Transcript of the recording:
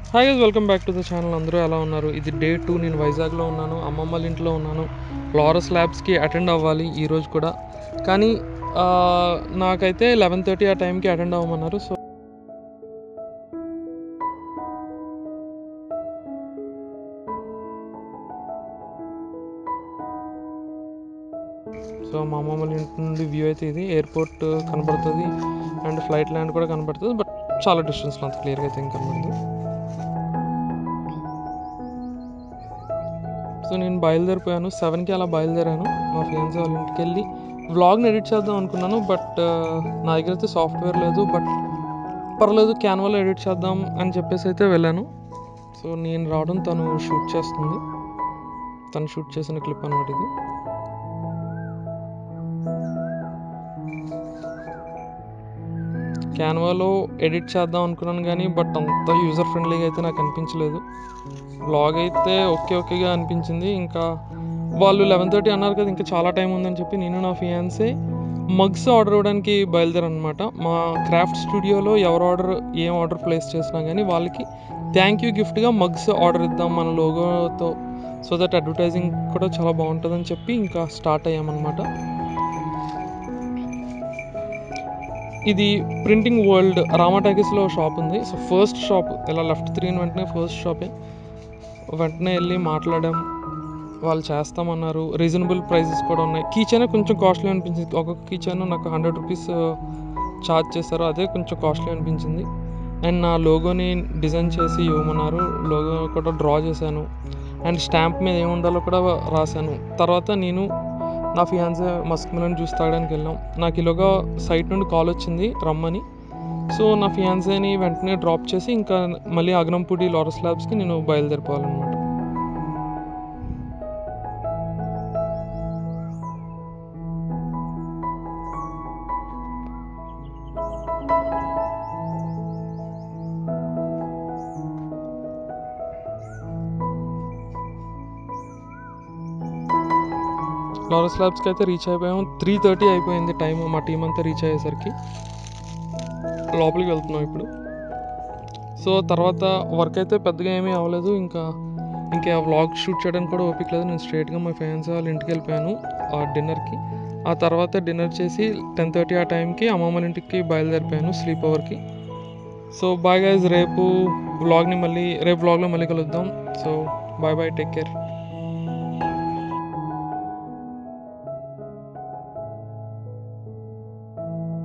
hi guys welcome back to the channel అందరూ ఎలా ఉన్నారు ఇది డే టూ నేను వైజాగ్లో ఉన్నాను అమ్మమ్మ వాళ్ళ ఇంట్లో ఉన్నాను లారస్ ల్యాబ్స్కి అటెండ్ అవ్వాలి ఈరోజు కూడా కానీ ఆ, నాకైతే లెవెన్ థర్టీ ఆ టైంకి అటెండ్ అవ్వమన్నారు సో సో మా అమ్మమ్మ వాళ్ళ ఇంటి నుండి వ్యూ అయితే ఇది ఎయిర్పోర్ట్ కనబడుతుంది అండ్ ఫ్లైట్ ల్యాండ్ కూడా కనబడుతుంది బట్ చాలా డిస్టెన్స్లో అంత క్లియర్గా అయితే ఏం కనబడదు సో నేను బయలుదేరిపోయాను సెవెన్కి అలా బయలుదేరాను మా ఫ్రెండ్స్ వాళ్ళ ఇంటికి వెళ్ళి వ్లాగ్ని ఎడిట్ చేద్దాం అనుకున్నాను బట్ నా దగ్గర అయితే సాఫ్ట్వేర్ లేదు బట్ పర్లేదు క్యాన్వాలో ఎడిట్ చేద్దాం అని చెప్పేసి అయితే వెళ్ళాను సో నేను రావడం తను షూట్ చేస్తుంది తను షూట్ చేసిన క్లిప్ అనమాట ఇది క్యాన్వాలో ఎడిట్ చేద్దాం అనుకున్నాను కానీ బట్ అంత యూజర్ ఫ్రెండ్లీగా అయితే నాకు అనిపించలేదు బ్లాగ్ అయితే ఓకే ఓకేగా అనిపించింది ఇంకా వాళ్ళు లెవెన్ థర్టీ అన్నారు కదా ఇంకా చాలా టైం ఉందని చెప్పి నేను నా ఫియాన్సే మగ్స్ ఆర్డర్ ఇవ్వడానికి బయలుదేరనమాట మా క్రాఫ్ట్ స్టూడియోలో ఎవరు ఆర్డర్ ఏం ఆర్డర్ ప్లేస్ చేసినా కానీ వాళ్ళకి థ్యాంక్ యూ గిఫ్ట్గా మగ్స్ ఆర్డర్ ఇద్దాం మన లోగోతో సో దట్ అడ్వర్టైజింగ్ కూడా చాలా బాగుంటుందని చెప్పి ఇంకా స్టార్ట్ అయ్యామన్నమాట ఇది ప్రింటింగ్ వరల్డ్ రామాటాకీస్లో షాప్ ఉంది సో ఫస్ట్ షాప్ ఇలా లెఫ్ట్ తిరిగిన వెంటనే ఫస్ట్ షాపే వెంటనే వెళ్ళి మాట్లాడాం వాళ్ళు చేస్తామన్నారు రీజనబుల్ ప్రైజెస్ కూడా ఉన్నాయి కీచైన్ కొంచెం కాస్ట్లీ అనిపించింది ఒక్కొక్క కీచైన్ నాకు హండ్రెడ్ రూపీస్ ఛార్జ్ చేశారు అదే కొంచెం కాస్ట్లీ అనిపించింది అండ్ నా లోగోని డిజైన్ చేసి ఇవ్వమన్నారు లోగో కూడా డ్రా చేశాను అండ్ స్టాంప్ మీద ఏమి ఉండాలో కూడా రాశాను తర్వాత నేను నా ఫియాన్సే మస్క్ మిలన్ జ్యూస్ తాగడానికి వెళ్ళాం నాకు ఇలాగా సైట్ నుండి కాల్ వచ్చింది రమ్మని సో నా ఫియాన్సేని వెంటనే డ్రాప్ చేసి ఇంకా మళ్ళీ అగనంపూడి లారస్ ల్యాబ్స్కి నేను బయలుదేరిపోవాలన్నమాట లారస్ ల్యాబ్స్కి అయితే రీచ్ అయిపోయాం త్రీ థర్టీ అయిపోయింది టైం మా టీం అంతా రీచ్ అయ్యేసరికి లోపలికి వెళ్తున్నాం ఇప్పుడు సో తర్వాత వర్క్ అయితే పెద్దగా ఏమీ అవ్వలేదు ఇంకా ఇంకా వ్లాగ్ షూట్ చేయడానికి కూడా ఓపిక లేదు నేను స్ట్రైట్గా మా ఫ్యాన్స్ వాళ్ళ ఇంటికి వెళ్ళిపోయాను ఆ డిన్నర్కి ఆ తర్వాత డిన్నర్ చేసి టెన్ థర్టీ ఆ టైంకి అమ్మమ్మ వాళ్ళ ఇంటికి బయలుదేరిపోయాను స్లీప్ ఓవర్కి సో బాయ్ గైజ్ రేపు వ్లాగ్ని మళ్ళీ రేపు వ్లాగ్లో మళ్ళీ కలుద్దాం so bye bye take care